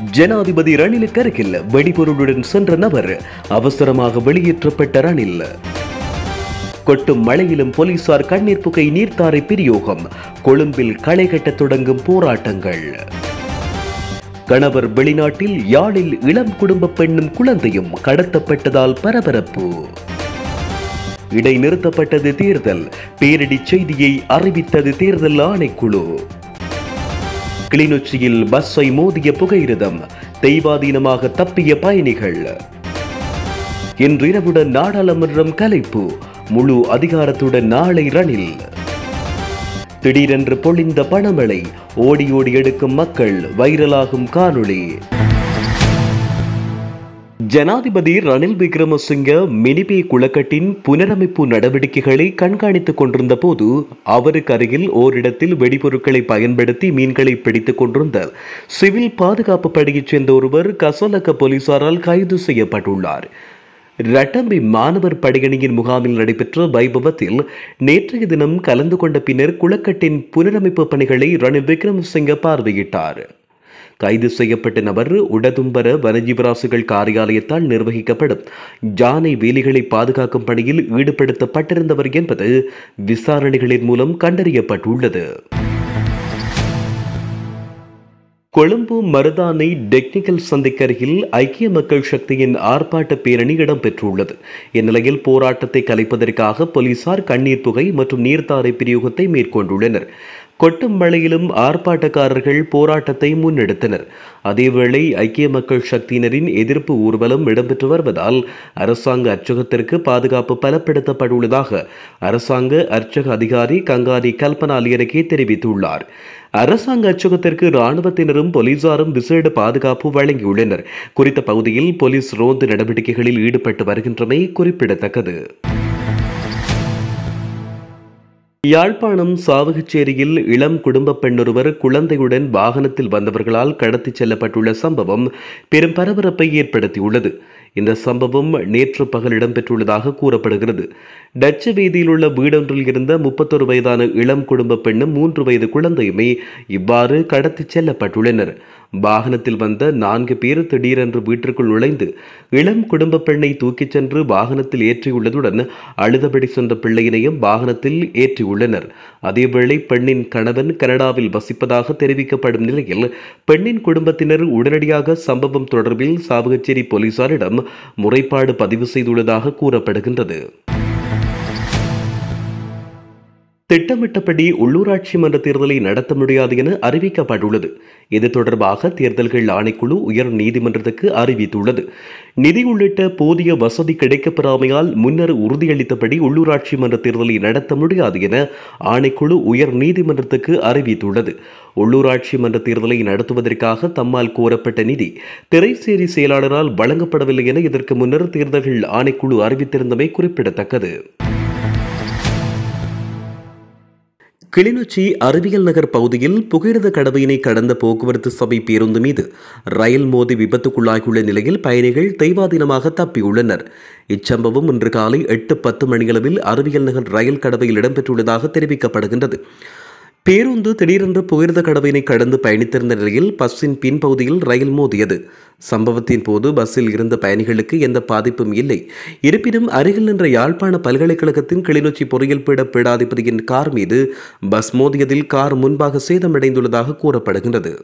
ஜனாதிபதி ரணிலுக்கு அருகில் வெடிபொருளுடன் சென்ற நபர் அவசரமாக வெளியேற்றப்பட்ட ரணில் கொட்டும் மழையிலும் போலீசார் கண்ணீர் புகை நீர்த்தாரை பிரயோகம் கொழும்பில் களை கட்டத் தொடங்கும் போராட்டங்கள் கணவர் வெளிநாட்டில் யாழில் இளம் குடும்ப பெண்ணும் குழந்தையும் கடத்தப்பட்டதால் பரபரப்பு இடைநிறுத்தப்பட்டது தேர்தல் பேரிடி செய்தியை அறிவித்தது தேர்தல் ஆணைக்குழு கிளிநொச்சியில் பஸ்ஸை மோதிய புகையிரதம் தெய்வாதீனமாக தப்பிய பயணிகள் இன்றிரவுடன் நாடாளுமன்றம் கலைப்பு முழு அதிகாரத்துடன் நாளை ரணில் திடீரென்று பொழிந்த பணமழை ஓடி ஓடி எடுக்கும் மக்கள் வைரலாகும் காணொளி ஜனாதிபதி ரணில் விக்ரமசிங்க மினிபே குளக்கட்டின் புனரமைப்பு நடவடிக்கைகளை கண்காணித்துக் கொண்டிருந்த போது அவருக்கு அருகில் ஓரிடத்தில் வெடிபொருட்களை பயன்படுத்தி மீன்களை பிடித்துக் கொண்டிருந்த சிவில் பாதுகாப்பு படையைச் சேர்ந்த ஒருவர் கசோலக்க போலீசாரால் கைது செய்யப்பட்டுள்ளார் ரட்டம்பி மாணவர் படையணியின் முகாமில் நடைபெற்ற வைபவத்தில் நேற்றைய தினம் கலந்து கொண்ட பின்னர் குளக்கட்டின் புனரமைப்பு பணிகளை ரணில் விக்ரமசிங்க பார்வையிட்டார் கைது செய்யப்பட்ட நபர் உடதும்பர வனஜீவராசிகள் காரியாலயத்தால் நிர்வகிக்கப்படும் யானை வேலிகளை பாதுகாக்கும் பணியில் ஈடுபடுத்தப்பட்டிருந்தவர் என்பது விசாரணைகளின் மூலம் கண்டறியப்பட்டுள்ளது கொழும்பு மருதானை டெக்னிக்கல் சந்தைக்கருகில் ஐக்கிய மக்கள் சக்தியின் ஆர்ப்பாட்ட பேரணி இடம்பெற்றுள்ளது இந்நிலையில் போராட்டத்தை கலைப்பதற்காக போலீசார் கண்ணீர் புகை மற்றும் நீர்த்தாரை பிரயோகத்தை மேற்கொண்டுள்ளனர் கொட்டும் மழையிலும் ஆர்ப்பாட்டக்காரர்கள் போராட்டத்தை முன்னெடுத்தனர் அதேவேளை ஐக்கிய மக்கள் சக்தியினரின் எதிர்ப்பு ஊர்வலம் இடம்பெற்று வருவதால் அரசாங்க அர்ச்சகத்திற்கு பாதுகாப்பு பலப்படுத்தப்பட்டுள்ளதாக அரசாங்க அர்ச்சக அதிகாரி கங்காரி கல்பனா அலியரகே தெரிவித்துள்ளார் அரசாங்க அச்சகத்திற்கு இராணுவத்தினரும் போலீசாரும் விசேட பாதுகாப்பு வழங்கியுள்ளனர் குறித்த பகுதியில் போலீஸ் ரோந்து நடவடிக்கைகளில் ஈடுபட்டு வருகின்றமை குறிப்பிடத்தக்கது யாழ்ப்பாணம் சாவகச்சேரியில் இளம் குடும்ப பெண்ணொருவர் குழந்தையுடன் வாகனத்தில் வந்தவர்களால் கடத்திச் செல்லப்பட்டுள்ள சம்பவம் பெரும் பரபரப்பை ஏற்படுத்தியுள்ளது இந்த சம்பவம் நேற்று பகல் இடம்பெற்றுள்ளதாக கூறப்படுகிறது டச்சு வீதியில் உள்ள வீடொன்றில் இருந்த முப்பத்தொரு வயதான இளம் குடும்ப பெண்ணும் மூன்று வயது குழந்தையுமே இவ்வாறு கடத்திச் செல்லப்பட்டுள்ளனர் வாகனத்தில் வந்த நான்கு பேர் திடீரென்று வீட்டிற்குள் நுழைந்து இளம் குடும்ப பெண்ணை தூக்கிச் சென்று வாகனத்தில் ஏற்றியுள்ளதுடன் அழுதபடி சென்ற பிள்ளையினையும் வாகனத்தில் ஏற்றியுள்ளனர் அதேவேளை பெண்ணின் கணவன் கனடாவில் வசிப்பதாக தெரிவிக்கப்படும் நிலையில் பெண்ணின் குடும்பத்தினர் உடனடியாக சம்பவம் தொடர்பில் சாவகச்சேரி போலீசாரிடம் முறைப்பாடு பதிவு செய்துள்ளதாக கூறப்படுகின்றது திட்டமிட்டபடி உள்ளூராட்சி மன்ற தேர்தலை நடத்த முடியாது என அறிவிக்கப்பட்டுள்ளது இது தொடர்பாக தேர்தல்கள் ஆணைக்குழு உயர் நீதிமன்றத்துக்கு அறிவித்துள்ளது நிதி உள்ளிட்ட போதிய வசதி கிடைக்கப்பெறாமையால் முன்னர் உறுதியளித்தபடி உள்ளூராட்சி மன்ற தேர்தலை நடத்த முடியாது என ஆணைக்குழு உயர் நீதிமன்றத்துக்கு அறிவித்துள்ளது உள்ளூராட்சி மன்ற தேர்தலை நடத்துவதற்காக தம்மால் கோரப்பட்ட நிதி திரைசேரி செயலாளரால் வழங்கப்படவில்லை என இதற்கு முன்னர் தேர்தல்கள் ஆணைக்குழு அறிவித்திருந்தமை குறிப்பிடத்தக்கது கிளிநொச்சி அறிவியல் நகர் பகுதியில் புகையிரத கடவையினை கடந்த போக்குவரத்து சபை பேருந்து மீது ரயில் மோதி விபத்துக்குள்ளாகியுள்ள நிலையில் பயணிகள் தெய்வாதீனமாக தப்பியுள்ளனர் இச்சம்பவம் இன்று காலை எட்டு பத்து மணியளவில் அறிவியல் நகர் ரயில் கடவையில் இடம்பெற்றுள்ளதாக தெரிவிக்கப்படுகின்றது பேருந்து திடீரென்று புகையிரத கடவையினை கடந்து பயணித்திருந்த நிலையில் பஸ்ஸின் பின்பகுதியில் ரயில் மோதியது சம்பவத்தின் போது பஸ்ஸில் இருந்த பயணிகளுக்கு எந்த பாதிப்பும் இல்லை இருப்பினும் அருகில் நின்ற யாழ்ப்பாண பல்கலைக்கழகத்தின் கிளிநொச்சி பொறியியல் பீட பீடாதிபதியின் கார் மீது பஸ் மோதியதில் கார் முன்பாக சேதமடைந்துள்ளதாக கூறப்படுகின்றது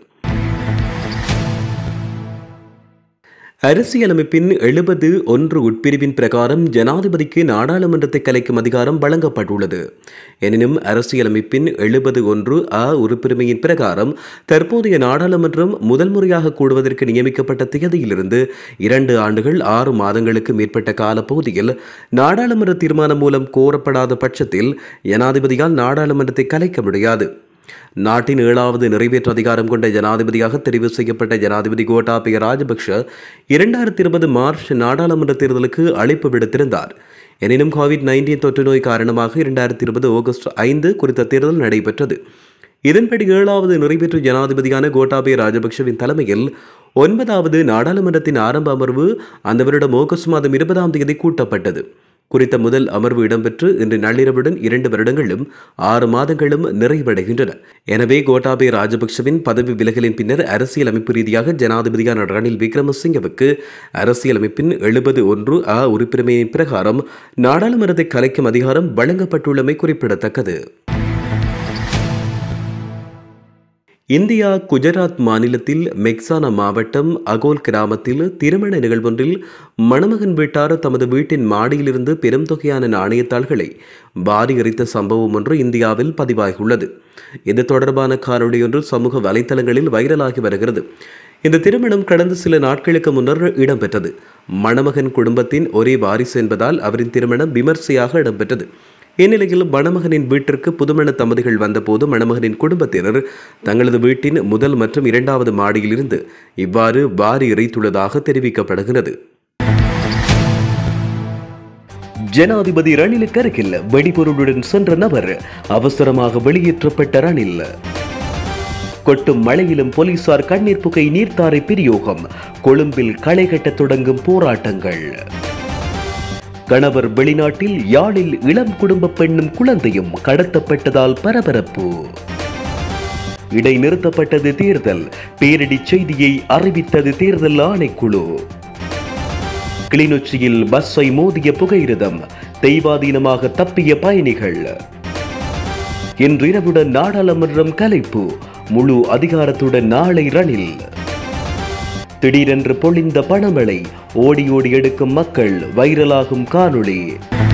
அரசியலமைப்பின் எழுபது ஒன்று உட்பிரிவின் பிரகாரம் ஜனாதிபதிக்கு நாடாளுமன்றத்தை கலைக்கும் அதிகாரம் வழங்கப்பட்டுள்ளது எனினும் அரசியலமைப்பின் எழுபது ஒன்று அ உறுப்புரிமையின் பிரகாரம் தற்போதைய நாடாளுமன்றம் முதல் முறையாக கூடுவதற்கு நியமிக்கப்பட்ட தேதியிலிருந்து இரண்டு ஆண்டுகள் ஆறு மாதங்களுக்கு மேற்பட்ட காலப்பகுதியில் நாடாளுமன்ற தீர்மானம் மூலம் கோரப்படாத பட்சத்தில் ஜனாதிபதியால் நாடாளுமன்றத்தை கலைக்க முடியாது நாட்டின் ஏழாவது நிறைவேற்று அதிகாரம் கொண்ட ஜனாதிபதியாக தெரிவு செய்யப்பட்ட ஜனாதிபதி கோட்டாபய ராஜபக்ஷ இரண்டாயிரத்தி இருபது மார்ச் நாடாளுமன்ற தேர்தலுக்கு அழைப்பு விடுத்திருந்தார் எனினும் கோவிட் நைன்டீன் தொற்று நோய் காரணமாக இரண்டாயிரத்தி இருபது ஆகஸ்ட் ஐந்து குறித்த தேர்தல் நடைபெற்றது இதன்படி ஏழாவது நிறைவேற்று ஜனாதிபதியான கோட்டாபய ராஜபக்ஷவின் தலைமையில் ஒன்பதாவது நாடாளுமன்றத்தின் ஆரம்ப அமர்வு அந்த வருடம் ஆகஸ்ட் மாதம் இருபதாம் தேதி கூட்டப்பட்டது குறித்த முதல் அமர்வு இடம்பெற்று இன்று நள்ளிரவுடன் இரண்டு வருடங்களும் ஆறு மாதங்களும் நிறைவடைகின்றன எனவே கோட்டாபே ராஜபக்சவின் பதவி விலகலின் பின்னர் அரசியல் அமைப்பு ரீதியாக ஜனாதிபதியான ரணில் விக்ரமசிங்கவுக்கு அரசியலமைப்பின் எழுபது ஒன்று அ உறுப்பினரின் பிரகாரம் நாடாளுமன்றத்தை கலைக்கும் அதிகாரம் வழங்கப்பட்டுள்ளமை குறிப்பிடத்தக்கது இந்தியா குஜராத் மாநிலத்தில் மெக்சானா மாவட்டம் அகோல் கிராமத்தில் திருமண நிகழ்வொன்றில் மணமகன் வீட்டார் தமது வீட்டின் மாடியிலிருந்து பெரும் தொகையான நாணயத்தாள்களை வாரி எறித்த சம்பவம் ஒன்று இந்தியாவில் பதிவாகியுள்ளது இது தொடர்பான காணொளியொன்று சமூக வலைத்தளங்களில் வைரலாகி வருகிறது இந்த திருமணம் கடந்த சில நாட்களுக்கு முன்னர் இடம்பெற்றது மணமகன் குடும்பத்தின் ஒரே வாரிசு என்பதால் அவரின் திருமணம் விமர்சையாக இடம்பெற்றது இந்நிலையில் மணமகனின் வீட்டிற்கு புதுமண தம்பதிகள் வந்தபோது மணமகனின் குடும்பத்தினர் தங்களது வீட்டின் முதல் மற்றும் இரண்டாவது மாடியிலிருந்து இவ்வாறு வாரி இறைத்துள்ளதாக தெரிவிக்கப்படுகிறது ஜனாதிபதி ரணிலுக்கு அருகில் வெடிபொருளுடன் சென்ற நபர் அவசரமாக வெளியேற்றப்பட்ட ரணில் கொட்டும் மழையிலும் போலீசார் கண்ணீர் புகை நீர்த்தாரை பிரயோகம் கொழும்பில் களை கட்டத் தொடங்கும் போராட்டங்கள் கணவர் வெளிநாட்டில் யாழில் இளம் குடும்ப பெண்ணும் குழந்தையும் கடத்தப்பட்டதால் பரபரப்பு இடைநிறுத்தப்பட்டது தேர்தல் பேரிடி செய்தியை அறிவித்தது தேர்தல் ஆணைக்குழு கிளிநொச்சியில் பஸ்ஸை மோதிய புகையிரதம் தெய்வாதீனமாக தப்பிய பயணிகள் இன்றிரவுடன் நாடாளுமன்றம் கலைப்பு முழு அதிகாரத்துடன் நாளை ரணில் திடீரென்று பொழிந்த பணமழை ஓடி ஓடி எடுக்கும் மக்கள் வைரலாகும் காணொளி